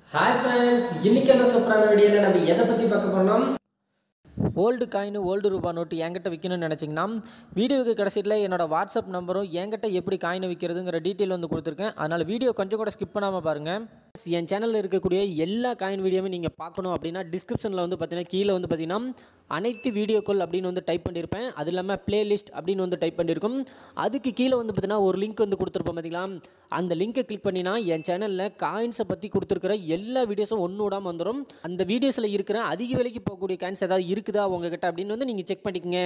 hi friends இன்னைக்கு என்ன சூப்பரான வீடியோவில் நம்ம எதை பற்றி பார்க்க போனோம் ஓல்டு காயின் ஓல்டு ரூபா நோட்டு என்கிட்ட விற்கணும்னு நினச்சிங்கன்னா வீடியோவுக்கு கடைசியில் என்னோட வாட்ஸ்அப் நம்பரும் என்கிட்ட எப்படி காயினை விற்கிறதுங்கிற டீட்டெயில் வந்து கொடுத்துருக்கேன் அதனால் வீடியோ கொஞ்சம் கூட ஸ்கிப் பண்ணாமல் பாருங்கள் என் சேனலில் இருக்கக்கூடிய எல்லா காயின் வீடியோவும் நீங்கள் பார்க்கணும் அப்படின்னா டிஸ்கிரிப்ஷனில் வந்து பார்த்தீங்கன்னா கீழே வந்து பார்த்தீங்கன்னா அனைத்து வீடியோக்கள் அப்படின்னு வந்து டைப் பண்ணியிருப்பேன் அது இல்லாமல் பிளேலிஸ்ட் அப்படின்னு வந்து டைப் பண்ணியிருக்கும் அதுக்கு கீழே வந்து பார்த்தீங்கன்னா ஒரு லிங்க் வந்து கொடுத்துருப்போம் பார்த்தீங்களா அந்த லிங்கை கிளிக் பண்ணினா என் சேனலில் காயின்ஸை பற்றி கொடுத்துருக்கிற எல்லா வீடியோஸும் ஒன்று விடாமல் வந்துடும் அந்த வீடியோஸில் இருக்கிற அதிக விலைக்கு போகக்கூடிய காயின்ஸ் ஏதாவது இருக்குதா உங்ககிட்ட அப்படின்னு வந்து நீங்கள் செக் பண்ணிக்கங்க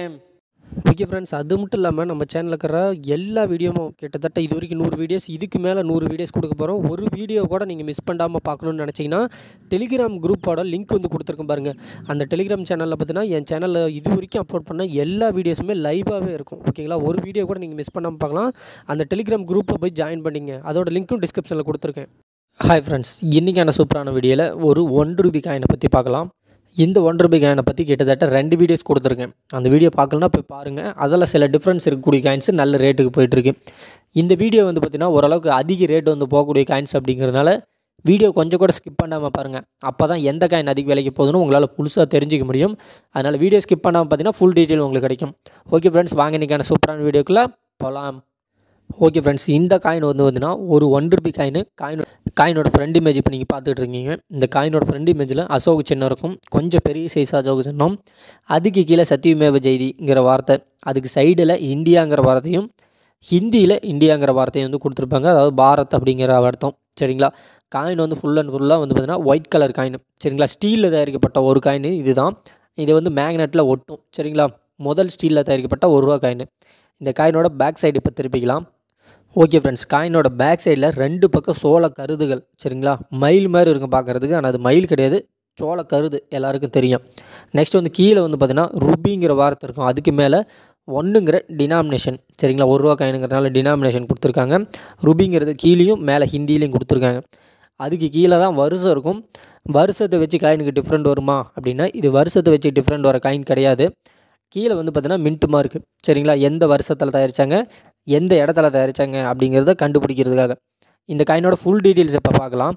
ஓகே ஃப்ரெண்ட்ஸ் அது மட்டும் இல்லாமல் நம்ம சேனலில் இருக்கிற எல்லா வீடியோவும் கிட்டத்தட்ட இது வரைக்கும் நூறு வீடியோஸ் இதுக்கு மேலே நூறு வீடியோஸ் கொடுக்க போகிறோம் ஒரு வீடியோ கூட நீங்கள் மிஸ் பண்ணாமல் பார்க்கணுன்னு நினச்சிங்கன்னா டெலிகிராம் குரூப்போட லிங்க் வந்து கொடுத்துருக்கேன் பாருங்கள் அந்த டெலிகிராம் சேனலில் பார்த்தீங்கன்னா என் சேனலில் இது வரைக்கும் அப்லோட் பண்ண எல்லா வீடியோஸுமே லைவாகவே இருக்கும் ஓகேங்களா ஒரு வீடியோ கூட நீங்கள் மிஸ் பண்ணாமல் பார்க்கலாம் அந்த டெலிகிராம் குரூப்பில் போய் ஜாயின் பண்ணிங்க அதோட லிங்க்கும் டிஸ்கிரிப்ஷனில் கொடுத்துருக்கேன் ஹாய் ஃப்ரெண்ட்ஸ் இன்றைக்கான சூப்பரான வீடியோவில் ஒரு ஒன் ரூபி காயினை பற்றி பார்க்கலாம் இந்த ஒன் ரூபி காயினை பற்றி கிட்டத்தட்ட ரெண்டு வீடியோஸ் கொடுத்துருக்கேன் அந்த வீடியோ பார்க்கலனா போய் பாருங்கள் அதில் சில டிஃப்ரென்ஸ் இருக்கக்கூடிய காயின்ஸ் நல்ல ரேட்டுக்கு போயிட்டுருக்கு இந்த வீடியோ வந்து பார்த்திங்கன்னா ஓரளவுக்கு அதிக ரேட் வந்து போகக்கூடிய காயின்ஸ் அப்படிங்கிறதுனால வீடியோ கொஞ்சம் கூட ஸ்கிப் பண்ணாமல் பாருங்கள் அப்போ தான் எந்த காயின் அதிக விலைக்கு போகுதுன்னு உங்களால் புதுசாக தெரிஞ்சிக்க முடியும் அதனால் வீடியோ ஸ்கிப் பண்ணாமல் பார்த்தீங்கன்னா ஃபுல் டீட்டெயில் உங்களுக்கு கிடைக்கும் ஓகே ஃப்ரெண்ட்ஸ் வாங்க இன்றைக்கான சூப்பரான வீடியோக்குள்ளே போகலாம் ஓகே ஃப்ரெண்ட்ஸ் இந்த காயின் வந்து வந்துன்னா ஒரு ஒன் ருபி காயின் காயின் காயினோட ஃப்ரண்ட் இமேஜ் இப்போ நீங்கள் பார்த்துட்டு இருக்கீங்க இந்த காயினோட ஃப்ரண்ட் இமேஜில் அசோக் சின்னம் இருக்கும் கொஞ்சம் பெரிய சைஸ் அசோக் சின்னம் அதுக்கு கீழே சத்தியமேவ ஜெய்திங்கிற வார்த்தை அதுக்கு சைடில் இந்தியாங்கிற வார்த்தையும் ஹிந்தியில் இந்தியாங்கிற வார்த்தையும் வந்து கொடுத்துருப்பாங்க அதாவது பாரத் அப்படிங்கிற அர்த்தம் சரிங்களா காயின் வந்து ஃபுல் அண்ட் ஃபுல்லாக வந்து பார்த்திங்கன்னா ஒயிட் கலர் காயின் சரிங்களா ஸ்டீலில் தயாரிக்கப்பட்ட ஒரு காயின் இதுதான் இது வந்து மேக்னெட்டில் ஒட்டும் சரிங்களா முதல் ஸ்டீலில் தயாரிக்கப்பட்ட ஒரு ரூபா காயின் இந்த காயினோட பேக் சைடு இப்போ திருப்பிக்கலாம் ஓகே ஃப்ரெண்ட்ஸ் காயினோட பேக் சைடில் ரெண்டு பக்கம் சோள கருதுகள் சரிங்களா மயில் மாதிரி இருக்கும் பார்க்குறதுக்கு ஆனால் அது மயில் கிடையாது சோள கருது எல்லாருக்கும் தெரியும் நெக்ஸ்ட் வந்து கீழே வந்து பார்த்திங்கன்னா ருபிங்கிற வார்த்தை இருக்கும் அதுக்கு மேலே ஒன்றுங்கிற டினாமினேஷன் சரிங்களா ஒரு ரூபா காயினுங்கிறதுனால டினாமினேஷன் கொடுத்துருக்காங்க ருபிங்கிறது கீழேயும் மேலே ஹிந்திலையும் கொடுத்துருக்காங்க அதுக்கு கீழே தான் வருஷம் இருக்கும் வருஷத்தை வச்சு காயினுக்கு டிஃப்ரெண்ட் வருமா அப்படின்னா இது வருஷத்தை வச்சு டிஃப்ரெண்ட் வர காயின் கிடையாது கீழே வந்து பார்த்தீங்கன்னா மின்ட்டு மார்க்கு சரிங்களா எந்த வருஷத்தில் தயாரித்தாங்க எந்த இடத்துல தயாரித்தாங்க அப்படிங்கிறத கண்டுபிடிக்கிறதுக்காக இந்த காயினோட ஃபுல் டீட்டெயில்ஸ் இப்போ பார்க்கலாம்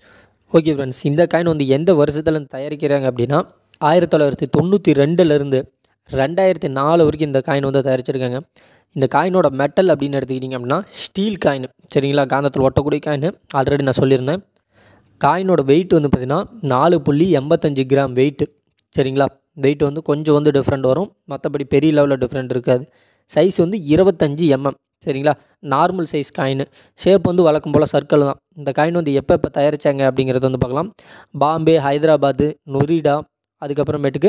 ஓகே ஃப்ரெண்ட்ஸ் இந்த காயின் வந்து எந்த வருஷத்தில் தயாரிக்கிறாங்க அப்படின்னா ஆயிரத்தி தொள்ளாயிரத்தி தொண்ணூற்றி ரெண்டுலேருந்து ரெண்டாயிரத்தி நாலு வரைக்கும் இந்த காயின் வந்து தயாரிச்சிருக்காங்க இந்த காயினோட மெட்டல் அப்படின்னு எடுத்துக்கிட்டிங்க அப்படின்னா ஸ்டீல் காயின் சரிங்களா காந்தத்தில் ஒட்டக்கூடிய காயின் ஆல்ரெடி நான் சொல்லியிருந்தேன் காயினோட வெயிட் வந்து பார்த்திங்கன்னா நாலு புள்ளி எண்பத்தஞ்சு கிராம் வெயிட்டு சரிங்களா வெயிட் வந்து கொஞ்சம் வந்து டிஃப்ரெண்ட் வரும் மற்றபடி பெரிய லெவலில் டிஃப்ரெண்ட் இருக்காது சைஸ் வந்து இருபத்தஞ்சி எம்எம் சரிங்களா நார்மல் சைஸ் காயின் ஷேப் வந்து வழக்கம் போல் சர்க்கிள் தான் இந்த காயின் வந்து எப்போ எப்போ தயாரித்தாங்க அப்படிங்கிறத வந்து பார்க்கலாம் பாம்பே ஹைதராபாத்து நொரிடா அதுக்கப்புறமேட்டுக்கு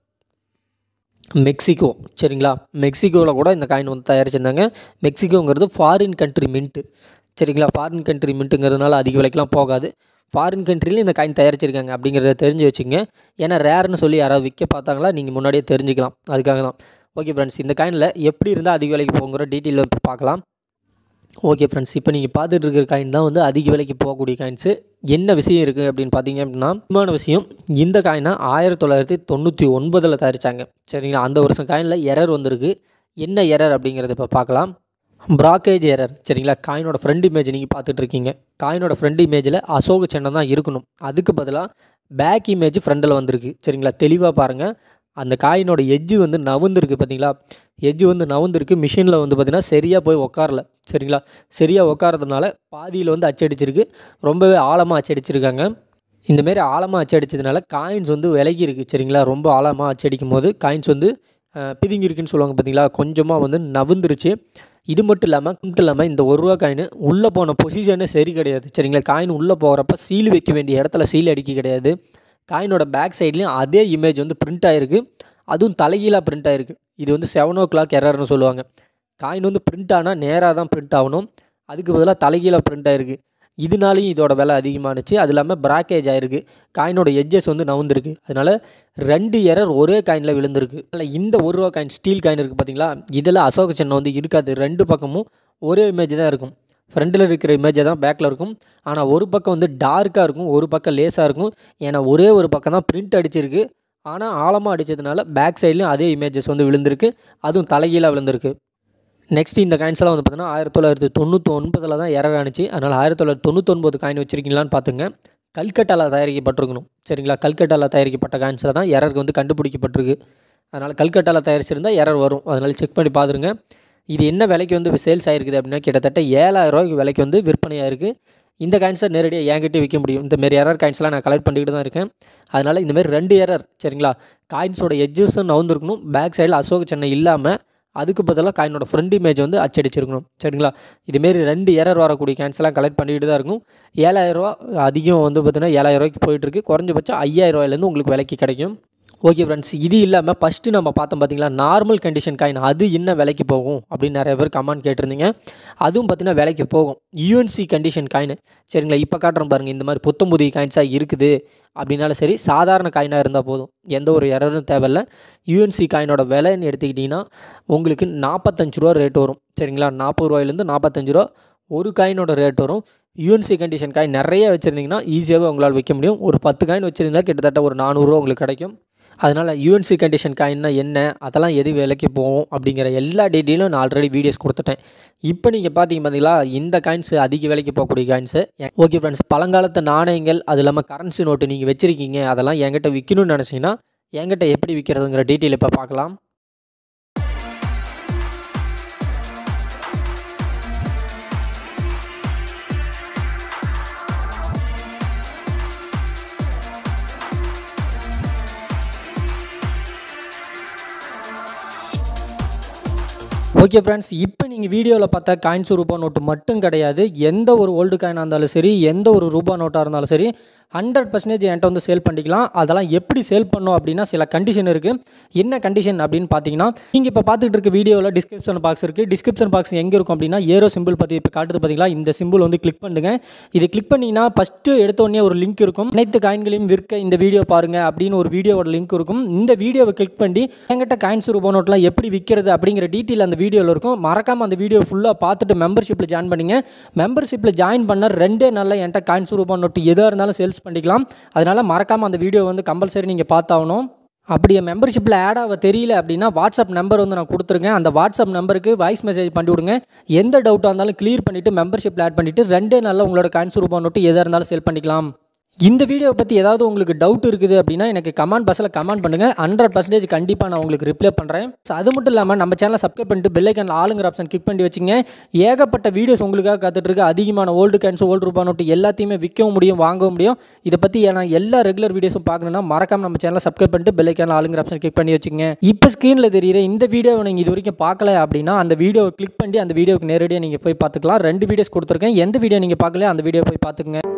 மெக்சிகோ சரிங்களா மெக்சிகோவில் கூட இந்த காயின் வந்து தயாரிச்சிருந்தாங்க மெக்சிகோங்கிறது ஃபாரின் கண்ட்ரி மின்ட்டு சரிங்களா ஃபாரின் கண்ட்ரி மின்ட்டுங்கிறதுனால அதிக விலைக்கெலாம் போகாது ஃபாரின் கண்ட்ரிலையும் இந்த காயின் தயாரிச்சிருக்காங்க அப்படிங்கிறத தெரிஞ்சு வச்சுங்க ஏன்னா ரேர்னு சொல்லி யாராவது விற்க பார்த்தாங்களா நீங்கள் முன்னாடியே தெரிஞ்சுக்கலாம் அதுக்காக தான் ஓகே ஃப்ரெண்ட்ஸ் இந்த காயினில் எப்படி இருந்தால் அதிக விலைக்கு போங்கிற டீட்டெயில் இப்போ பார்க்கலாம் ஓகே ஃப்ரெண்ட்ஸ் இப்போ நீங்கள் பார்த்துட்டு இருக்கிற காயின் தான் வந்து அதிக விலைக்கு போகக்கூடிய காயின்ஸு என்ன விஷயம் இருக்குது அப்படின்னு பார்த்தீங்க அப்படின்னா முக்கியமான விஷயம் இந்த காயினை ஆயிரத்தி தொள்ளாயிரத்தி தொண்ணூற்றி ஒன்பதில் தயாரித்தாங்க சரிங்களா அந்த வருஷம் காயினில் எரர் வந்திருக்கு என்ன எரர் அப்படிங்கிறத இப்போ பார்க்கலாம் ப்ராக்கேஜ் எரர் சரிங்களா காயினோட ஃப்ரண்ட் இமேஜ் நீங்கள் பார்த்துட்டு இருக்கீங்க காயினோட ஃப்ரண்ட் இமேஜில் அசோக சின்னம் தான் இருக்கணும் அதுக்கு பதிலாக பேக் இமேஜ் ஃப்ரண்டில் வந்திருக்கு சரிங்களா தெளிவாக பாருங்கள் அந்த காயினோட எஜ்ஜு வந்து நவுந்துருக்கு பார்த்தீங்களா எஜ்ஜு வந்து நவுந்துருக்கு மிஷினில் வந்து பார்த்திங்கன்னா சரியாக போய் உட்காரல சரிங்களா சரியாக உட்காரதுனால பாதியில் வந்து அச்சடிச்சிருக்கு ரொம்பவே ஆழமாக அச்சடிச்சிருக்காங்க இந்தமாரி ஆழமாக அச்சடிச்சதுனால காயின்ஸ் வந்து விலகி இருக்குது சரிங்களா ரொம்ப ஆழமாக அச்சடிக்கும் போது காயின்ஸ் வந்து பிதுங்கிருக்குன்னு சொல்லுவாங்க பார்த்தீங்களா கொஞ்சமாக வந்து நவுந்துருச்சு இது மட்டும் இல்லாமல் மட்டும் இல்லாமல் இந்த ஒரு ரூபா காயின் உள்ளே போன பொசிஷனே சரி கிடையாது சரிங்களா காயின் உள்ளே போகிறப்ப சீல் வைக்க வேண்டிய இடத்துல சீல் அடிக்க கிடையாது காயினோட பேக் சைட்லேயும் அதே இமேஜ் வந்து பிரிண்ட் ஆகிருக்கு அதுவும் தலைகீழாக பிரிண்ட் ஆகிருக்கு இது வந்து செவன் ஓ கிளாக் எரர்னு சொல்லுவாங்க காயின் வந்து பிரிண்ட் ஆனால் நேராக தான் பிரிண்ட் ஆகணும் அதுக்கு பதிலாக தலைகீழாக பிரிண்ட் ஆகிருக்கு இதனாலையும் இதோட விலை அதிகமானுச்சு அது இல்லாமல் பிராக்கேஜ் ஆகிருக்கு காயினோட எட்ஜஸ் வந்து நவுந்திருக்கு அதனால் ரெண்டு எரர் ஒரே காயினில் விழுந்திருக்கு அதில் இந்த ஒரு ரூபா காயின் ஸ்டீல் காயின் இருக்குது பார்த்தீங்களா இதில் அசோக சின்னம் வந்து இருக்காது ரெண்டு பக்கமும் ஒரே இமேஜ் தான் இருக்கும் ஃப்ரண்டில் இருக்கிற இமேஜை தான் பேக்கில் இருக்கும் ஆனால் ஒரு பக்கம் வந்து டார்க்காக இருக்கும் ஒரு பக்கம் லேஸாக இருக்கும் ஏன்னா ஒரே ஒரு பக்கம் தான் பிரிண்ட் அடிச்சிருக்கு ஆனால் ஆழமாக அடித்ததுனால பேக் சைட்லேயும் அதே இமேஜஸ் வந்து விழுந்திருக்கு அதுவும் தலைகீழாக விழுந்திருக்கு நெக்ஸ்ட் இந்த காயின்ஸ் எல்லாம் வந்து பார்த்தீங்கன்னா ஆயிரத்தி தொள்ளாயிரத்தி தொண்ணூற்றி ஒன்பதில் தான் எரர் ஆனிச்சு அதனால் ஆயிரத்தி தொள்ளாயிரத்தி தொண்ணூத்தொன்பது காயின் வச்சிருக்கீங்களான்னு பார்த்துங்க கல்கட்டாவில் தயாரிக்கப்பட்டிருக்கணும் சரிங்களா கல்கட்டாவில் தயாரிக்கப்பட்ட காயின்ஸில் தான் எரருக்கு வந்து கண்டுபிடிக்கப்பட்டிருக்கு அதனால் கல்கட்டாவில் தயாரிச்சிருந்தா எரர் வரும் அதனால் செக் பண்ணி பார்த்துருங்க இது என்ன விலைக்கு வந்து சேல்ஸ் ஆகிருக்குது அப்படின்னா கிட்டத்தட்ட ஏழாயிரம் ரூபாய்க்கு விலைக்கு வந்து விற்பனை ஆயிருக்கு இந்த காயின்ஸை நேரடியாக என்கிட்ட விற்க முடியும் இந்த மாரி எரர் காயின்ஸ்லாம் நான் கலெக்ட் பண்ணிக்கிட்டு தான் இருக்கேன் அதனால் இந்தமாரி ரெண்டு எரர் சரிங்களா காயின்ஸோட எட்ஜஸும் நவுந்திருக்கணும் பேக் சைடில் அசோக சென்னை இல்லாமல் அதுக்கு பதிலாக காயினோட ஃப்ரண்ட் இமேஜ் வந்து அச்சடிச்சிருக்கணும் சரிங்களா இதுமாரி ரெண்டு எரர் வரக்கூடிய காயின்ஸ்லாம் கலெக்ட் பண்ணிக்கிட்டு தான் இருக்கும் ஏழாயிரரூவா அதிகம் வந்து பார்த்தீங்கன்னா ஏழாயிரம் ரூபாய்க்கு போயிட்டுருக்கு குறைஞ்சபட்சம் ஐயாயிரம் ரூபாயிலேருந்து உங்களுக்கு விலைக்கு கிடைக்கும் ஓகே ஃப்ரெண்ட்ஸ் இது இல்லாமல் ஃபஸ்ட்டு நம்ம பார்த்தோம் பார்த்தீங்களா நார்மல் கண்டிஷன் காயின் அது என்ன விலைக்கு போகும் அப்படின்னு நிறைய பேர் கமெண்ட் கேட்டிருந்தீங்க அதுவும் பார்த்தீங்கன்னா விலைக்கு போகும் யூஎன்சி கண்டிஷன் காயின் சரிங்களா இப்போ காட்டுறோம் பாருங்கள் இந்த மாதிரி புத்தம் புதிய காயின்ஸாக இருக்குது அப்படின்னாலும் சரி சாதாரண காயினாக இருந்தால் போதும் எந்த ஒரு எரரும் தேவையில்ல யூஎன்சி காயினோட விலைன்னு எடுத்துக்கிட்டிங்கன்னா உங்களுக்கு நாற்பத்தஞ்சு ரூபா ரேட் வரும் சரிங்களா நாற்பது ரூபாயிலேருந்து நாற்பத்தஞ்சு ரூபா ஒரு காயினோட ரேட் வரும் யூஎன்சி கண்டிஷன் காயின் நிறைய வச்சுருந்தீங்கன்னா ஈஸியாகவே உங்களால் விற்க முடியும் ஒரு பத்து காயின் வச்சுருந்தா கிட்டத்தட்ட ஒரு நானூறுரூவா உங்களுக்கு கிடைக்கும் அதனால் யூஎன்சி கண்டிஷன் காயின்னா என்ன அதெல்லாம் எது விலைக்கு போகும் அப்படிங்கிற எல்லா டீட்டெயிலும் நான் ஆல்ரெடி வீடியோஸ் கொடுத்துட்டேன் இப்போ நீங்கள் பார்த்தீங்க பார்த்தீங்களா இந்த காயின்ஸ் அதிக விலைக்கு போகக்கூடிய காயின்ஸு ஓகே ஃப்ரெண்ட்ஸ் பழங்காலத்து நாணயங்கள் அது இல்லாமல் கரன்சி நோட்டு நீங்கள் வச்சுருக்கீங்க அதெல்லாம் என்கிட்ட விற்கணும்னு நினச்சிங்கன்னா என்கிட்ட எப்படி விற்கிறதுங்கிற டீட்டெயில் இப்போ பார்க்கலாம் ஓகே ஃப்ரெண்ட்ஸ் இப்போ நீங்கள் வீடியோவில் பார்த்தா காயின்ஸ் ரூபா நோட்டு மட்டும் கிடையாது எந்த ஒரு ஓல்டு காயினாக இருந்தாலும் சரி எந்த ஒரு ரூபா நோட்டாக இருந்தாலும் சரி ஹண்ட்ரட் பர்சன்டேஜ் என்கிட்ட வந்து சேல் பண்ணிக்கலாம் அதெல்லாம் எப்படி சேல் பண்ணோம் அப்படின்னா சில கண்டிஷன் இருக்குது என்ன கண்டிஷன் அப்படின்னு பார்த்தீங்கன்னா நீங்கள் இப்போ பார்த்துட்டு இருக்க வீடியோவில் டிஸ்கிரிப்ஷன் பாக்ஸ் இருக்குது டிஸ்கிரிப்ஷன் பாக்ஸ் எங்கே இருக்கும் அப்படின்னா ஏரோ சிம்பிள் பற்றி இப்போ காட்டுது பார்த்தீங்களா இந்த சிம்பிள் வந்து கிளிக் பண்ணுங்க இது கிளிக் பண்ணிங்கன்னா ஃபஸ்ட்டு எடுத்தோடனே ஒரு லிங்க் இருக்கும் அனைத்து காயின்களையும் விற்க இந்த வீடியோ பாருங்க அப்படின்னு ஒரு வீடியோவோட லிங்க் இருக்கும் இந்த வீடியோவை கிளிக் பண்ணி என்கிட்ட காயின்ஸ் ரூபா நோட்லாம் எப்படி விற்கிறது அப்படிங்கிற டீட்டெயில் அந்த வீடியோவில் இருக்கும் மறக்காமல் அந்த வீடியோ ஃபுல்லாக பார்த்துட்டு மெம்பர்ஷிப்பில் ஜாயின் பண்ணிங்க மெம்பர்ஷிப்பில் ஜாயின் பண்ண ரெண்டே நாளில் என்கிட்ட காயின்ஸ் ரூபா நோட்டு எதாக இருந்தாலும் சேல்ஸ் பண்ணிக்கலாம் அதனால் மறக்காமல் அந்த வீடியோ வந்து கம்பல்சரி நீங்கள் பார்த்தாகணும் அப்படி என் மெம்பர்ஷிப்பில் ஆட் ஆக தெரியல அப்படின்னா வாட்ஸ்அப் நம்பர் வந்து நான் கொடுத்துருக்கேன் அந்த வாட்ஸ்அப் நம்பருக்கு வாய்ஸ் மெசேஜ் பண்ணி விடுங்க எந்த டவுட்டாக இருந்தாலும் கிளியர் பண்ணிவிட்டு மெம்பர்ஷிப்பில் ஆட் பண்ணிவிட்டு ரெண்டே நாளில் உங்களோட காயின்ஸ் ரூபா நோட்டு எதாக இருந்தாலும் சேல் பண்ணிக்கலாம் இந்த வீடியோவை பற்றி ஏதாவது உங்களுக்கு டவுட் இருக்குது அப்படின்னா எனக்கு கமெண்ட் பாக்ஸில் கமெண்ட் பண்ணுங்கள் ஹண்ட்ரட் பர்சன்டேஜ் கண்டிப்பாக நான் உங்களுக்கு ரிப்ளை பண்ணுறேன் ஸோ அது மட்டும் இல்லாமல் நம்ம சேனலை சப்ஸ்கிரைப் பண்ணிட்டு பெல்லைக்கன் ஆளுங்கிற ஆப்ஷன் கிளிக் பண்ணி வச்சுங்க ஏகப்பட்ட வீடியோஸ் உங்களுக்காக காத்துட்டு இருக்கு அதிகமான ஓல்டு கேன்ஸ் ஓல்டு ரூபா நோட்டு எல்லாத்தையுமே விற்கவும் முடியும் வாங்கவும் முடியும் இதை பற்றி நான் எல்லா ரெகுலர் வீடியோஸும் பார்க்கணுன்னா மறக்காம நம்ம சேனலை சப்ஸ்கிரைப் பண்ணிட்டு பெல்லைக்கன் ஆளுங்கிற ஆப்ஷன் கிளிக் பண்ணி வச்சுங்க இப்போ ஸ்க்ரீனில் தெரியுற இந்த வீடியோவை நீங்கள் இது வரைக்கும் பார்க்கல அப்படின்னா அந்த வீடியோவை கிளிக் பண்ணி அந்த வீடியோக்கு நேரடியாக நீங்கள் போய் பார்த்துக்கலாம் ரெண்டு வீடியோஸ் கொடுத்துருக்கேன் எந்த வீடியோ நீங்கள் பார்க்கல அந்த வீடியோ போய் பார்த்துக்குங்க